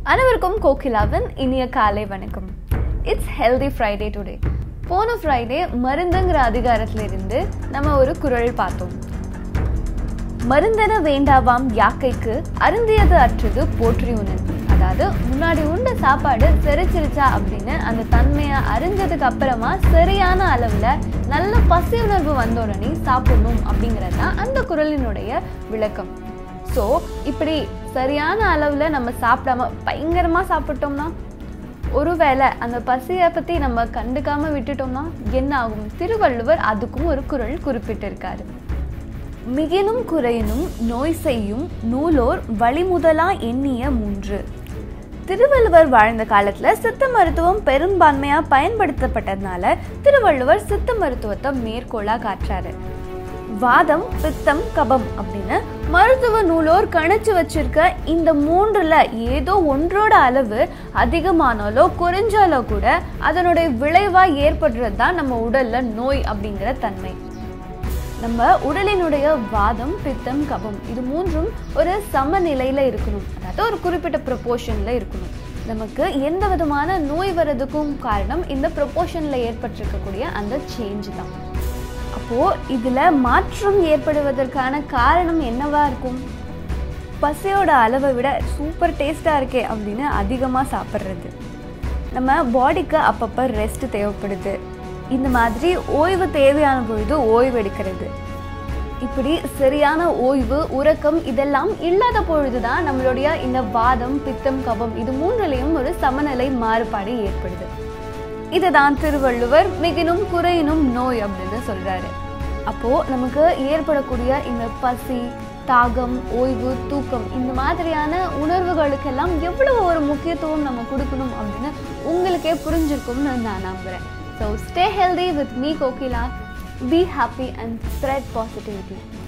அனைவருக்கும் கோகிலாவின் இனிய காலை வணக்கம் இட்ஸ் ஹெல்தி ஃப்ரைடே டுடே போன ஃப்ரைடே மருந்துங்கிற அதிகாரத்துல இருந்து நம்ம ஒரு குரல் பார்த்தோம் மருந்தென வேண்டாவாம் யாக்கைக்கு அருந்தியது அற்றது போற்றி உணன் அதாவது முன்னாடி உண்ட சாப்பாடு செரிச்சிருச்சா அப்படின்னு அந்த தன்மையை அறிஞ்சதுக்கு அப்புறமா சரியான அளவில் நல்ல பசி உணர்வு வந்த உடனே சாப்பிடணும் அப்படிங்கிறது தான் அந்த குரலினுடைய விளக்கம் ஸோ இப்படி சரியான அளவில் நம்ம சாப்பிடாம பயங்கரமாக சாப்பிட்டோம்னா ஒருவேளை அந்த பசியை பற்றி நம்ம கண்டுக்காம விட்டுட்டோம்னா என்ன ஆகும் திருவள்ளுவர் அதுக்கும் ஒரு குரல் குறிப்பிட்டிருக்காரு மிகினும் குறையினும் நோய் செய்யும் நூலோர் வழிமுதலா எண்ணிய மூன்று திருவள்ளுவர் வாழ்ந்த காலத்துல சித்த மருத்துவம் பெரும்பான்மையா பயன்படுத்தப்பட்டதுனால திருவள்ளுவர் சித்த மருத்துவத்தை மேற்கோளா காட்டுறாரு வாதம் பித்தம் கபம் அப்படின்னு மருத்துவ நூலோர் கணிச்சு வச்சிருக்க இந்த மூன்றுல ஏதோ ஒன்றோட அளவு அதிகமானாலோ குறைஞ்சாலோ கூட அதனுடைய விளைவா ஏற்படுறது தான் நம்ம உடல்ல நோய் அப்படிங்கிற தன்மை நம்ம உடலினுடைய வாதம் பித்தம் கபம் இது மூன்றும் ஒரு சமநிலையில இருக்கணும் அதாவது ஒரு குறிப்பிட்ட ப்ரொபோர்ஷன்ல இருக்கணும் நமக்கு எந்த விதமான நோய் வர்றதுக்கும் காரணம் இந்த ப்ரொபோர்ஷன்ல ஏற்பட்டிருக்கக்கூடிய அந்த சேஞ்ச் தான் அப்போ இதுல மாற்றம் ஏற்படுவதற்கான காரணம் என்னவா இருக்கும் பசியோட அளவை விட சூப்பர் டேஸ்டா இருக்கே அப்படின்னு அதிகமாக சாப்பிட்றது நம்ம பாடிக்கு அப்பப்போ ரெஸ்ட் தேவைப்படுது இந்த மாதிரி ஓய்வு தேவையான பொழுது ஓய்வு எடுக்கிறது இப்படி சரியான ஓய்வு உறக்கம் இதெல்லாம் இல்லாத பொழுதுதான் நம்மளுடைய இந்த வாதம் பித்தம் கபம் இது மூன்றுலையும் ஒரு சமநிலை மாறுபாடு ஏற்படுது இதுதான் திருவள்ளுவர் மிகினும் குறையினும் நோய் அப்படின்னு சொல்றாரு அப்போ நமக்கு ஏற்படக்கூடிய இந்த பசி தாகம் ஓய்வு தூக்கம் இந்த மாதிரியான உணர்வுகளுக்கெல்லாம் எவ்வளவு ஒரு முக்கியத்துவம் நம்ம கொடுக்கணும் அப்படின்னு உங்களுக்கே புரிஞ்சிருக்கும்னு நான் நம்புறேன் so stay healthy with me Kokila be happy and spread positivity